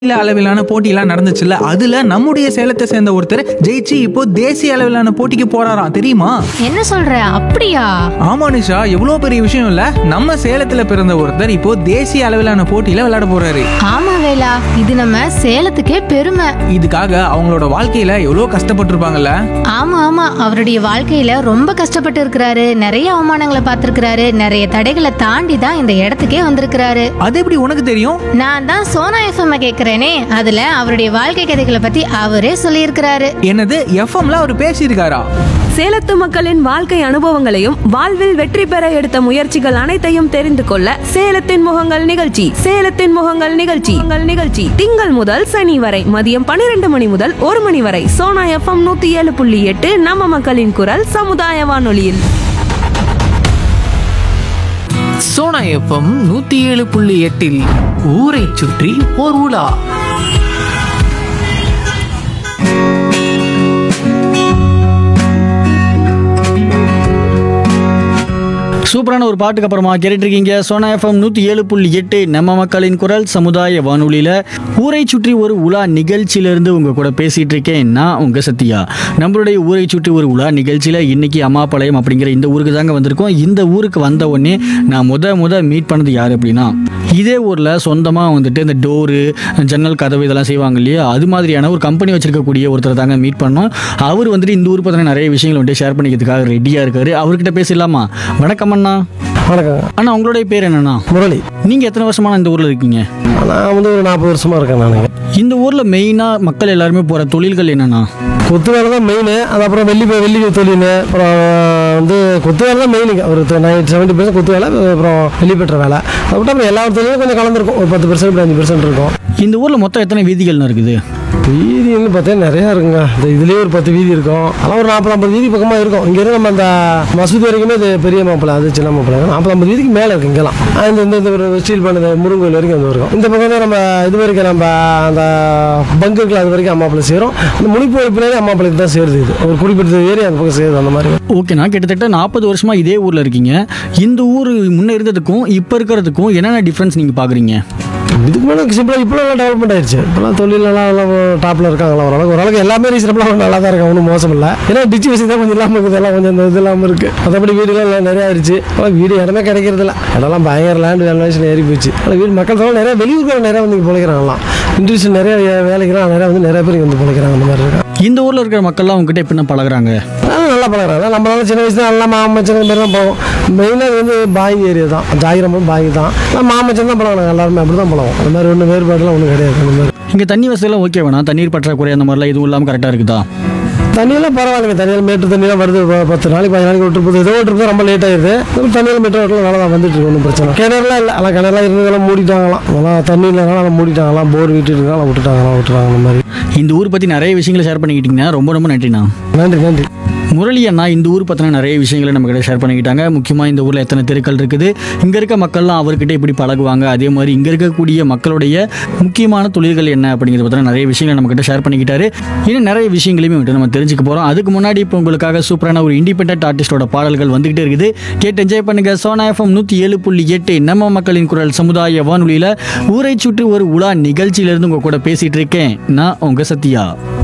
மாநில அளவிலான போட்டியெல்லாம் நடந்துச்சுல்ல அதுல நம்முடைய சேலத்தை சேர்ந்த ஒருத்தர் ஜெயிச்சு இப்போ தேசிய அளவிலான போட்டிக்கு போறாராம் தெரியுமா என்ன சொல்ற அப்படியா ஆமா நிஷா எவ்வளோ பெரிய விஷயம் இல்ல நம்ம சேலத்துல பிறந்த ஒருத்தர் இப்போ தேசிய அளவிலான போட்டியில விளையாட போறாரு ஆமா வேலா இது நம்ம சேலத்துக்கே பெருமை இதுக்காக அவங்களோட வாழ்க்கையில எவ்வளோ கஷ்டப்பட்டிருப்பாங்கல்ல ஆமா ஆமா அவருடைய வாழ்க்கையில ரொம்ப கஷ்டப்பட்டு இருக்கிறாரு நிறைய அவமானங்களை பார்த்திருக்கிறாரு நிறைய தடைகளை தாண்டி தான் இந்த இடத்துக்கே வந்திருக்கிறாரு அது எப்படி உனக்கு தெரியும் நான் தான் சோனா எஃப்எம் கேக்குறேனே அதுல அவருடைய வாழ்க்கை கதைகளை பத்தி அவரே சொல்லியிருக்கிறாரு என்னது எஃப்எம்ல அவர் பேசியிருக்காரா சேலத்து மக்களின் வாழ்க்கை அனுபவங்களையும் வாழ்வில் வெற்றி பெற எடுத்த முயற்சிகள் அனைத்தையும் தெரிந்து கொள்ள சேலத்தின் முகங்கள் நிகழ்ச்சி சேலத்தின் முகங்கள் நிகழ்ச்சி உங்கள் நிகழ்ச்சி திங்கள் முதல் சனி வரை மதியம் பன்னிரண்டு மணி முதல் ஒரு மணி வரை சோனா எஃப்எம் நூத்தி ஏழு புள்ளி எட்டு நம்ம மக்களின் குரல் சமுதாய வானொலியில் சோனா எஃப்எம் நூத்தி ஏழு புள்ளி எட்டில் ஊரை சுற்றி ஓர் உலா சூப்பரான ஒரு பாட்டுக்கு அப்புறமா கேட்டுட்டு இருக்கீங்க சோனா எஃப்எம் நூற்றி ஏழு புள்ளி எட்டு நம்ம மக்களின் குரல் சமுதாய வானொலியில் ஊரை சுற்றி ஒரு உலா நிகழ்ச்சியிலேருந்து உங்கள் கூட பேசிகிட்டு இருக்கேன் நான் உங்கள் சத்யா நம்மளுடைய ஊரை சுற்றி ஒரு உலா நிகழ்ச்சியில் இன்னைக்கு அம்மாபாளையம் அப்படிங்கிற இந்த ஊருக்கு தாங்க வந்திருக்கோம் இந்த ஊருக்கு வந்த உடனே நான் முத முத மீட் பண்ணது யார் அப்படின்னா இதே ஊரில் சொந்தமாக வந்துட்டு இந்த டோரு ஜன்னல் கதவு இதெல்லாம் செய்வாங்க இல்லையா அது மாதிரியான ஒரு கம்பெனி வச்சிருக்கக்கூடிய ஒருத்தரை தாங்க மீட் பண்ணோம் அவர் வந்துட்டு இந்த ஊர் பற்றின நிறைய விஷயங்கள் வந்துட்டு ஷேர் பண்ணிக்கிறதுக்காக ரெடியாக இருக்காரு அவர்கிட்ட பேசலாமா வணக்கம் அண்ணா வணக்கம் அண்ணா உங்களுடைய பேர் என்னண்ணா முரளி நீங்கள் எத்தனை வருஷமா இந்த ஊரில் இருக்கீங்க நான் வந்து ஒரு நாற்பது வருஷமா இருக்கேன் நான் இந்த ஊரில் மெயினாக மக்கள் எல்லாருமே போகிற தொழில்கள் என்னண்ணா கொத்து வேலை தான் மெயின் அது அப்புறம் வெள்ளி வெள்ளி தொழில் அப்புறம் வந்து கொத்து வேலை தான் மெயினுங்க ஒரு நைன்டி செவன்ட்டி பர்சன்ட் கொத்து வேலை அப்புறம் வெள்ளி பெற்ற வேலை அதை விட்டு அப்புறம் எல்லா தொழிலும் கொஞ்சம் கலந்துருக்கும் ஒரு பத்து பர்சன்ட் அஞ்சு பர்சன்ட் இருக்கும் இந்த ஊரில் மொத்தம் எத்தனை வீதிகள்னு இருக்குது வீதின்னு பார்த்தீங்கன்னா நிறையா இருக்குங்க இந்த இதுலேயே ஒரு பத்து வீதி இருக்கும் அதெல்லாம் ஒரு நாற்பது ஐம்பது வீதி பக்கமாக இருக்கும் இங்கேருந்து நம்ம அந்த மசூதி வரைக்குமே இது பெரிய மாப்பிள்ளை அது சின்ன மாப்பிள்ளை நாற்பது ஐம்பது வீதிக்கு மேலே இருக்கு இங்கெல்லாம் ஆ, இந்த இந்த இந்த ஒரு ஸ்டீல் பண்ணது முருங்கோயில் வரைக்கும் வந்து இருக்கும் இந்த பக்கம் தான் நம்ம இது வரைக்கும் நம்ம அந்த பங்கு இருக்குல்ல அது வரைக்கும் அம்மாப்பிள்ளை சேரும் அந்த முனிப்போர் பின்னாடி அம்மாப்பிள்ளைக்கு தான் சேருது இது ஒரு குறிப்பிட்ட ஏரியா அந்த பக்கம் சேருது அந்த மாதிரி ஓகேண்ணா கிட்டத்தட்ட நாற்பது வருஷமா இதே ஊரில் இருக்கீங்க இந்த ஊர் முன்னே இருந்ததுக்கும் இப்போ இருக்கிறதுக்கும் என்னென்ன டிஃப்ரென்ஸ் நீங்கள் பார்க்குறீங்க இதுக்கு மேலே சிம்பிளாக இப்போ நல்லா டெவலப்மெண்ட் ஆயிடுச்சு இப்போலாம் தொழில் நல்லா நல்லா டாப்பில் இருக்காங்களா ஓரளவுக்கு ஓரளவுக்கு எல்லாமே ரீசனபிளாக நல்லா தான் இருக்காங்க ஒன்றும் மோசம் இல்லை ஏன்னா டிச்சு வசதி தான் கொஞ்சம் இல்லாமல் இருக்குது எல்லாம் கொஞ்சம் இந்த இது இல்லாமல் இருக்குது மற்றபடி வீடுலாம் எல்லாம் நிறையா ஆயிடுச்சு ஆனால் வீடு இடமே கிடைக்கிறது இல்லை இடம்லாம் பயங்கர லேண்ட் வேல்யூஷன் ஏறி போச்சு ஆனால் வீடு மக்கள் தொகை நிறைய வெளியூர்கள் நிறையா வந்து இங்கே பிழைக்கிறாங்களாம் இண்டஸ்ட்ரி நிறைய வேலைக்கெல்லாம் நிறையா வந்து நிறைய பேர் இங்க வந்து பிழைக்கிறாங்க அந்த மாதிரி இருக்காங்க இந்த ஊரில் இருக்கிற மக்கள்லாம் உங்ககிட்ட எப்படின்னா பழகுறாங்க அதனால நல்லா பழகிறாங்க நம்மளால சின்ன வயசுல நல்லா மாமச்சன் இந்த மாதிரி தான் போவோம் மெயினாக வந்து பாய் ஏரியா தான் ஜாகிரமும் பாய் தான் ஆனால் மாமச்சன் தான் பழகிறாங்க எல்லாருமே அப்படி தான் பழகும் அந்த மாதிரி ஒன்றும் வேறுபாடுலாம் ஒன்றும் கிடையாது அந்த மாதிரி இங்கே தண்ணி வசதியெல்லாம் ஓகே வேணா தண்ணீர் பற்றாக்குறை அந்த மாதிரிலாம் எதுவும் இல்லாமல் கரெக்டாக இருக்குதா தண்ணியெல்லாம் பரவாயில்லைங்க தண்ணியில் மேட்டு தண்ணியெல்லாம் வருது ப- பத்து நாளைக்கு பதினஞ்சு நாளைக்கு விட்டு போகுது ஏதோ விட்டு ரொம்ப லேட் ஆயிடுது தண்ணியில் மீட்டர் வரலாம் நல்லா தான் வந்துட்டு இருக்கு ஒன்றும் பிரச்சனை கிணறுலாம் இல்லை ஆனால் கிணறுலாம் இருந்ததெல்லாம் மூடிட்டாங்களாம் அதெல்லாம் தண்ணி இல்லைனாலும் மூடிட்டாங்களாம் போர் விட்டு இருக்காங்க விட்டுட்டாங்களாம் விட்டுறாங்க அந்த மாதிரி இந்த ஊர் பற்றி நிறைய விஷயங்களை ஷேர் பண்ணிக்கிட்டீங்கன்னா ரொம்ப ரொம்ப நன்றிண்ணா நன்றி நன்றி முரளி அண்ணா இந்த ஊர் பற்றின நிறைய விஷயங்களை நம்ம கிட்ட ஷேர் பண்ணிக்கிட்டாங்க முக்கியமாக இந்த ஊரில் எத்தனை தெருக்கள் இருக்குது இங்கே இருக்க மக்கள்லாம் அவர்கிட்ட இப்படி பழகுவாங்க அதே மாதிரி இங்கே இருக்கக்கூடிய மக்களுடைய முக்கியமான தொழில்கள் என்ன அப்படிங்கிறத பற்றின நிறைய விஷயங்களை நம்ம கிட்ட ஷேர் பண்ணிக்கிட்டாரு இன்னும் நிறைய விஷயங்களையுமே வந்துட்டு நம்ம தெரிஞ்சுக்க போகிறோம் அதுக்கு முன்னாடி இப்போ உங்களுக்காக சூப்பரான ஒரு இண்டிபெண்டன்ட் ஆர்டிஸ்டோட பாடல்கள் வந்துகிட்டே இருக்குது கேட்டு என்ஜாய் பண்ணுங்க சோனா எஃப்எம் நூற்றி ஏழு புள்ளி எட்டு நம்ம மக்களின் குரல் சமுதாய வானொலியில் ஊரை சுற்றி ஒரு உலா நிகழ்ச்சியிலேருந்து உங்கள் கூட பேசிகிட்டு இருக்கேன் நான் உங்கள் சத்யா